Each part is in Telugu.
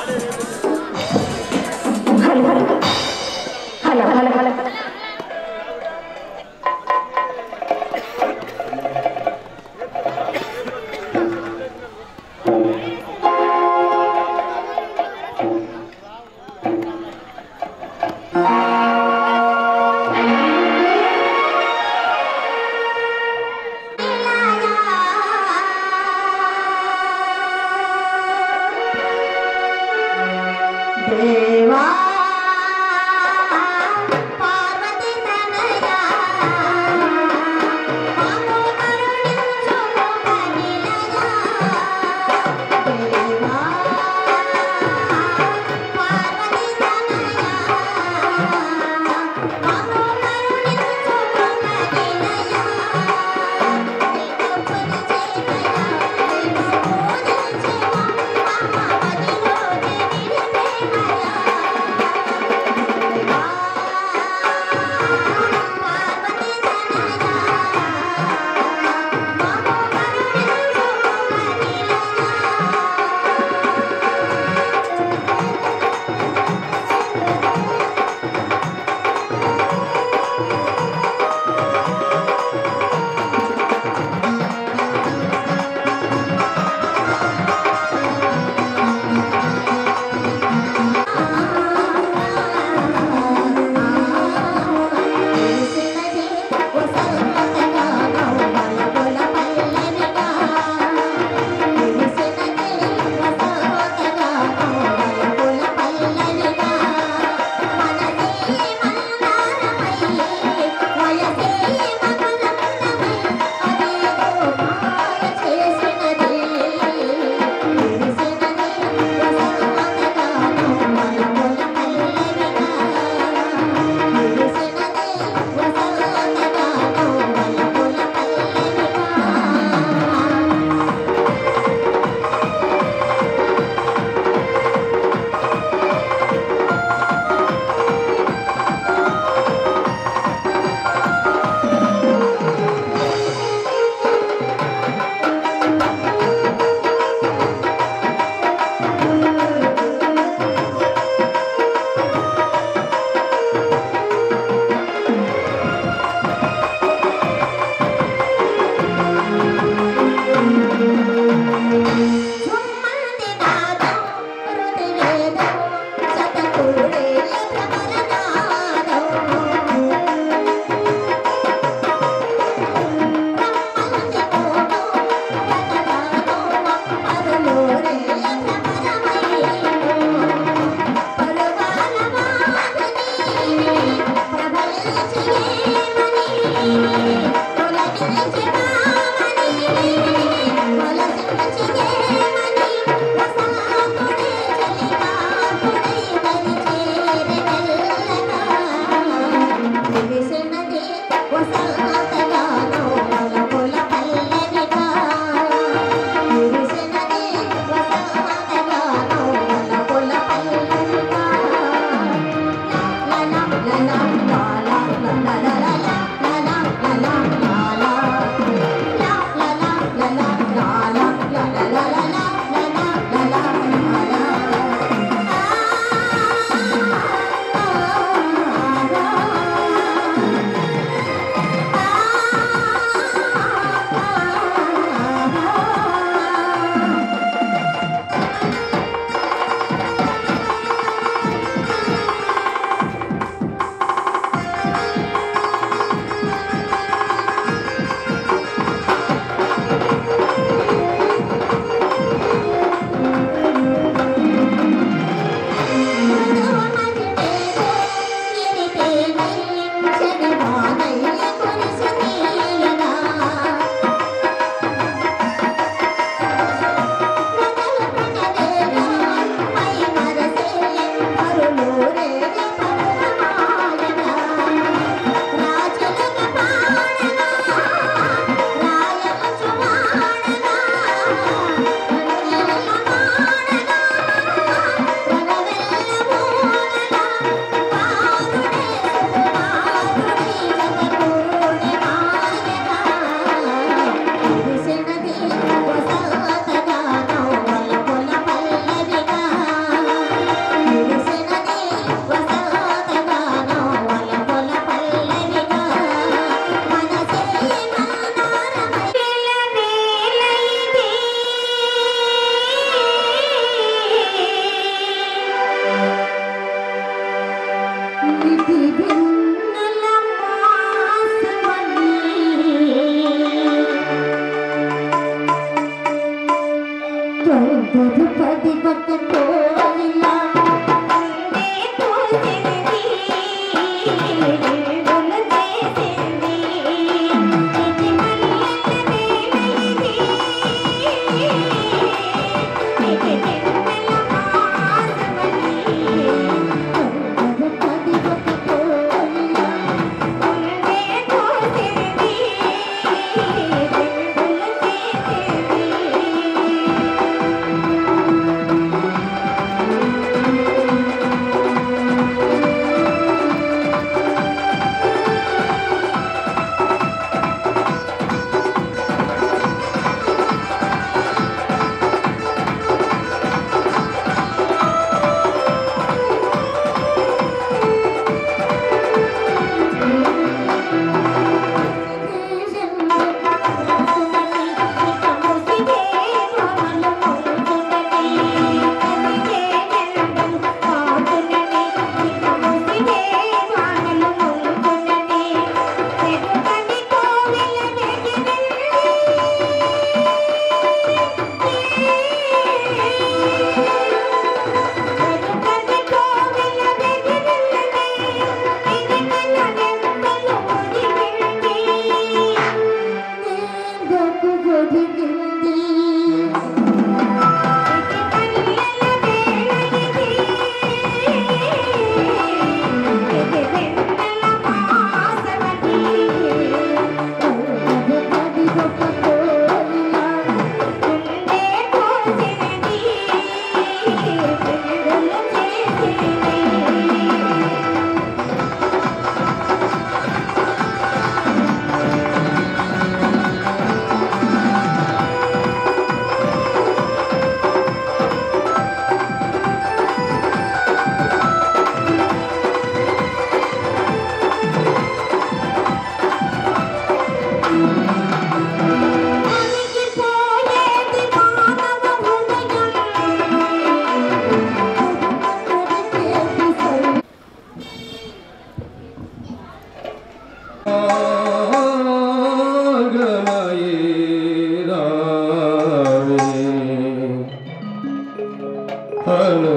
హలో హలో హలో దేవా పార్వతి తనయా మాము కరుణించు మహిళయా దేవా పార్వతి తనయా మాము కరుణించు మహిళయా నీకు పరిచయమయా నీకు పూజించేమా మా మదిలో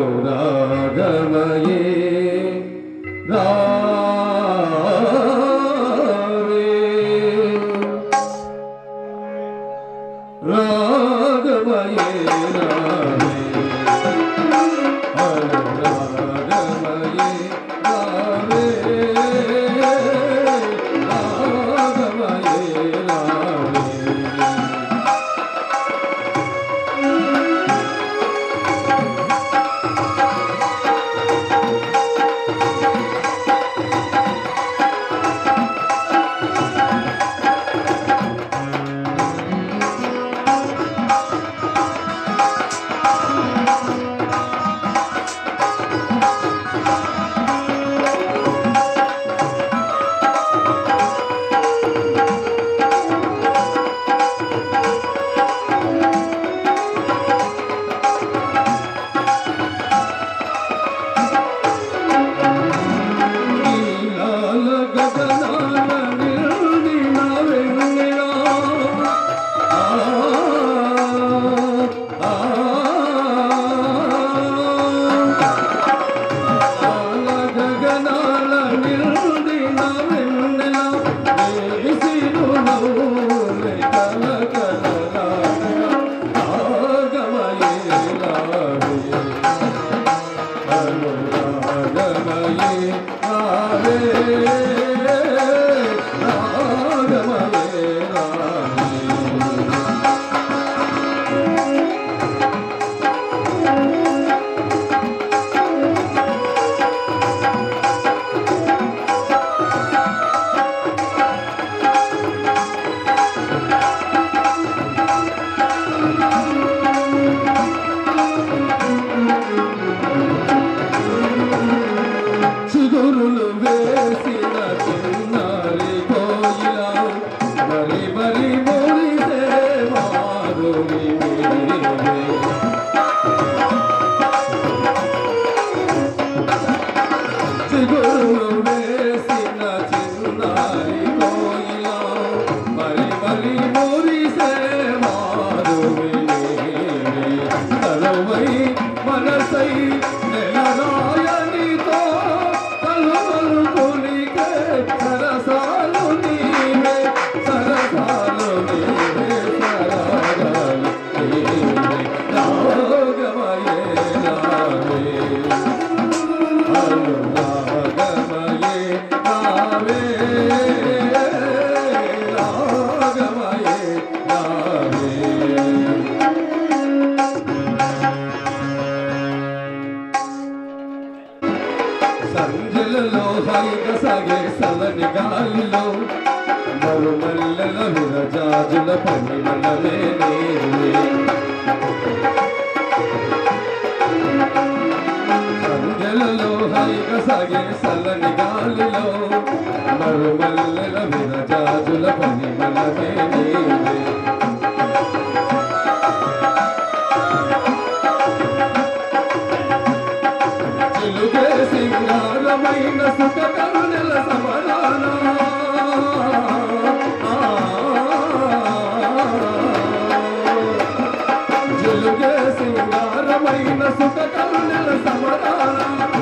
అనురాగమయే రావే రాగమయే రావే అనురాగమయే రావే రాగమయే రావే నీలాల గగనాల నిండిన వెన్నెల. ఆ, ఆ, నీలాల గగనాల నిండిన వెన్నెల. వేసిరు నవ్వులే కలకలలాడిన ఆగమయే రావే. అనురాగమయే రావే రాగమయే రావే చిగురులు వేసిన చిన్నారి కోయిల మరి మరి మురిసే మారుని మీరే. చిగురులు వేసిన చిన్నారి కోయిల మరి మరి మురిసే మారుని మీరే. తలవై మనసై నెలరాయనితో కలువలు కొలికే సరసాలు నీవే సరసాలు నీవే సరాగాలు నీవే రాగమయే రావే అనురాగమయే రావే రాగమయే రావే సంజలలో హరిక సాగే సలని గాలిలో మరుమల్లెల విరజాజుల పరిమళమే నీవే సంజలలో హరిక సాగే సలని గాలిలో మరుమల్లెల విరజాజుల పరిమళమే నీవే చిలుకే సింగారమైన సుఖ కరుణల సమరాన చిలుకే సింగారమైన సుఖ కరుణల సమరాన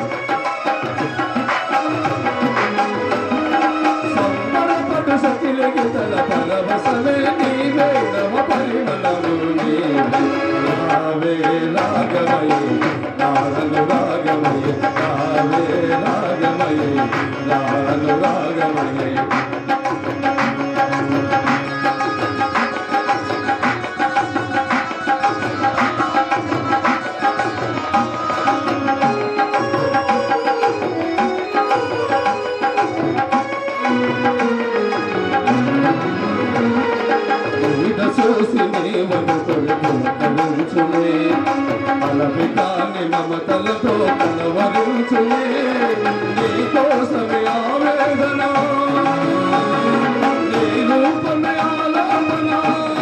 సంబరపడు సతిల గితల పరవశమే నీవే నవ పరిమళము నీవే రావే రాగమయే రాగను రాగమయే రావే రాగమయే రాగను రాగమయే నీడ చూసి నీవను కొడుకుంచునే అలవి కాని మమతలతో కలవరించునే నీ కోసమే ఆవేదన నీ రూపమే ఆలాపన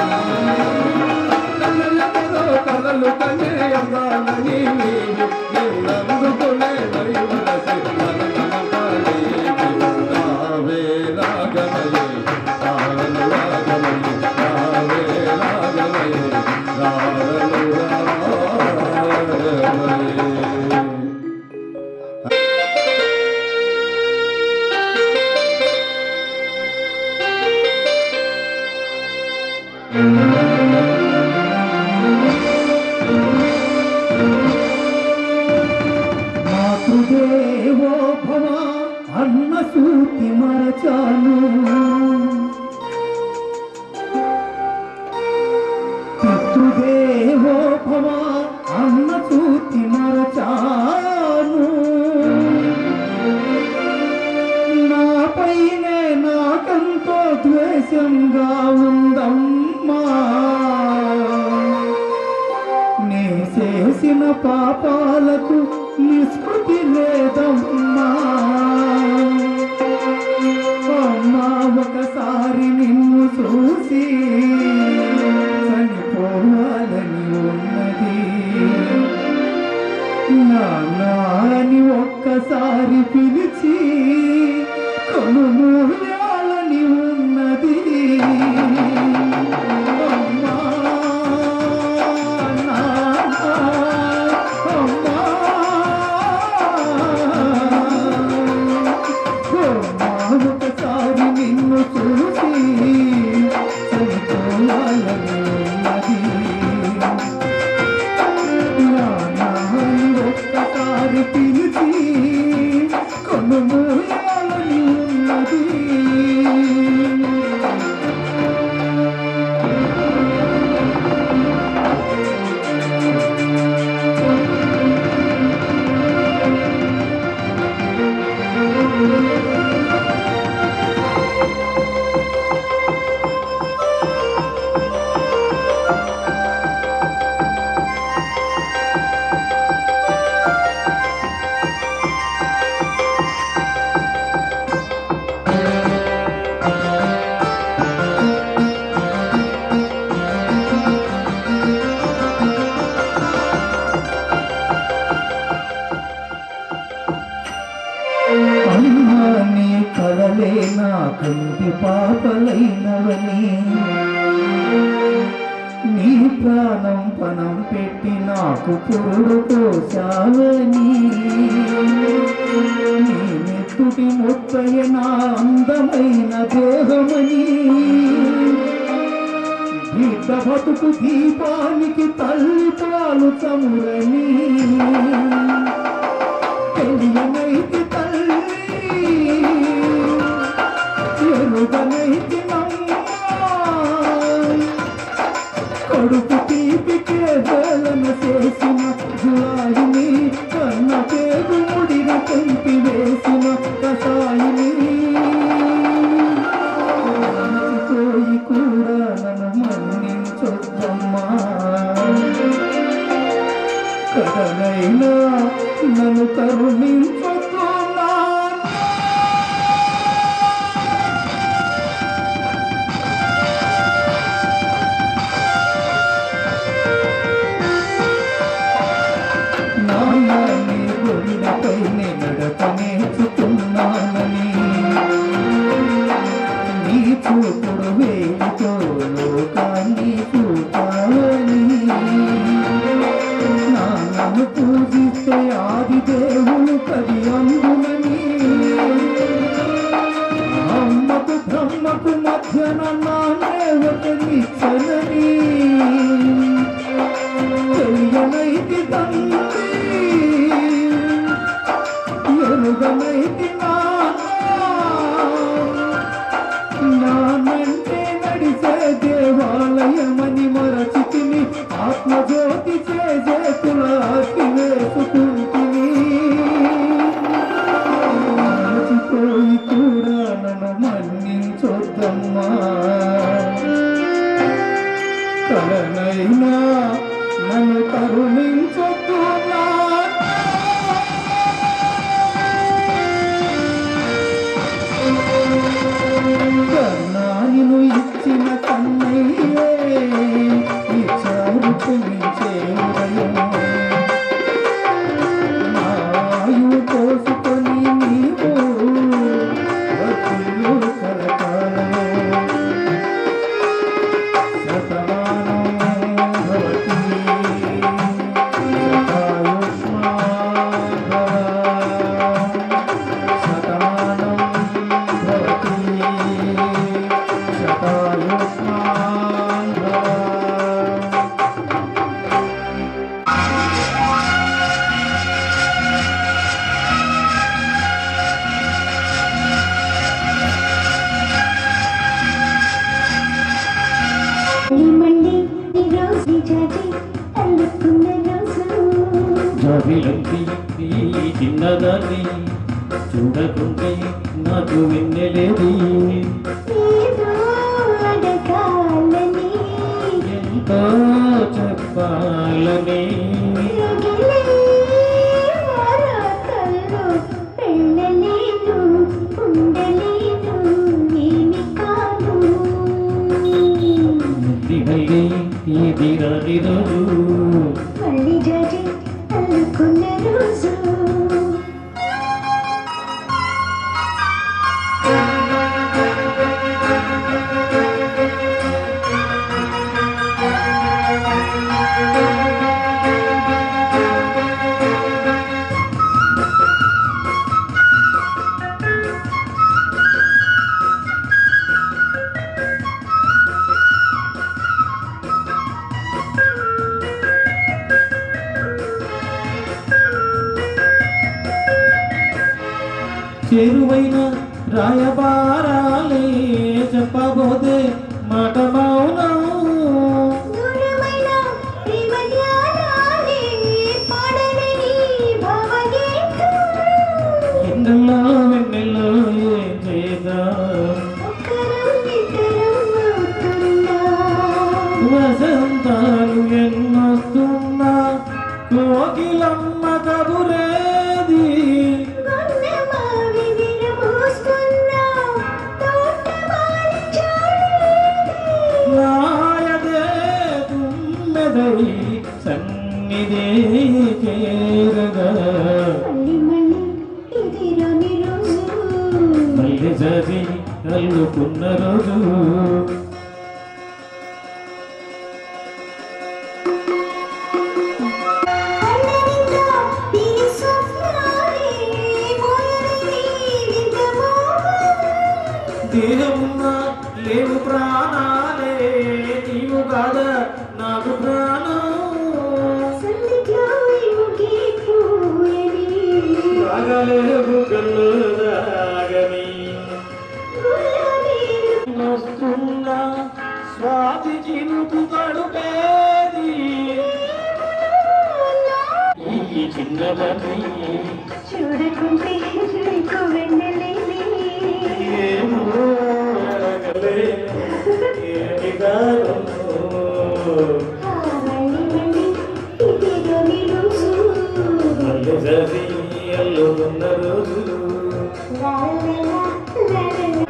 కలలతో కలలు కనే అందాలని నీవు నిన్నందుకునే దైవరసి మననమకాలి రావే రాగమయే రాను రాగమయే రావే రాగమయే రాను రాగమయే పితృదేవో భవ అన్న సూతి మరచాను పితృదేవో భవ అన్న సూతి మరచాను నాపైనే నాకంతో ద్వేషంగా ఉందమ్మా నే చేసిన పాపాలకు నిష్కృతి లేదమ్మా అమ్మా ఒకసారి నిన్ను చూసి చనిపోవాలని ఉన్నది నాన్నని ఒక్కసారి పిలిచి కొనుమూయాలని ఉన్నది అమ్మా, నాన్న, అమ్మా. అమ్మా, ఒకసారి నిన్ను చూసి చనిపోవాలని ఉన్నది నాన్నని ఒక్కసారి పిలిచి కొనుమూయాలని ఉన్నది అమ్మా నీ కలలే నా కంటి పాపలైనవని నీ ప్రాణం పణం పెట్టి నాకు పురుడు పోసావని నీ నెత్తుటి ముప్పయ నా అందమైన దేహమని బిడ్డ బతుకు దీపానికి తల్లి పాలు చమురని తెలియనైతి తల్లి ఎరుగనైతి నమ్మా కొడుకు తీపికే వేలన చేసిన జులాయిని కన్న పేరు ముడిన తెంపి వేసిన కసాయిని మర్చిపోయి కూడా నన్ను మన్నించొద్దమ్మా కదనైనా నన్ను కరుణించొద్దు నాన్న. నాన్న నీ గుండెపైనే నడక నేర్చుకున్నానని నీ చూపుడు వేలితో లోకాన్ని చూపాలని నాన్నను పూజిస్తే ఆది దేవుడు కది అందునని అమ్మకు బ్రహ్మకు మధ్యన నాన్నే ఒక నిచ్చనని తెలియనైతి తండ్రి ఎరుగనైతి నానంటే నడిచే దేవాలయమని మరచితిని ఆత్మజ్యోతి చేసే తులాకి వేసుకుంటుని మరచిపోయి కూడా నన్ను మన్నించొద్దమ్మా చిన్నదాన్ని చూడకుంటే నాకు వెన్నెలేది ఏదో అడగాలని ఎంతో చెప్పాలని రగిలే వరకల్లో వెళ్ళలేను ఉండలేను ఏమి కాను మళ్ళీ ఇది రాని రోజు మళ్ళీ జరి అనుకున్న రోజు చేరువైన రాయబారాలే చెప్పబోతే మాట మౌనం దూరమైన ప్రేమ ధ్యానాలే పాడలేని భావగీతం ఎండల్లో వెన్నెల్లో ఏం చేయగా ఒక్కరం ఇద్దరం అవుతున్నా వసంతాలు ఎన్నొస్తున్నా కోకిలమ్మ కబురేది గొన్నమావి విరబూస్తున్నా తోటమాలి చాలేది నాయదే తుమ్మెదై సన్నిధే చేరగా మళ్ళీ మళ్ళీ ఇది రాని రోజు మళ్ళీ చది అల్లుకున్న రోజు అల్లరిందా ఈ స్వప్నాలే మోయలేని వింతమోహం దేహమున్న లేవు ప్రాణాలే నీవు కాదా నాకు ప్రాణం సంధిలో ముగిపోయని రాగలేవు కళ్ళు రాగని గులాబీలు వస్తున్న స్వాతి చినుకు కడుపేది ఈ చిన్నదని చూడకుంటే నీకు వెన్నెలేని ఏమో అడగలేను ఏమి కాదు ఆ మళ్ళీ మళ్ళీ ఇది రాని రోజు మళ్ళీ చది అల్లుకున్న రోజు లా లా లా లా లా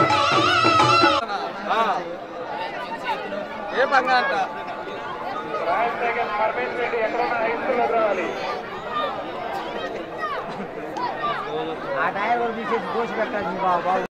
ఏ పంగా అంట ఆ టైర్ తీసేసి కోసి పెట్టాల్సింది బాబు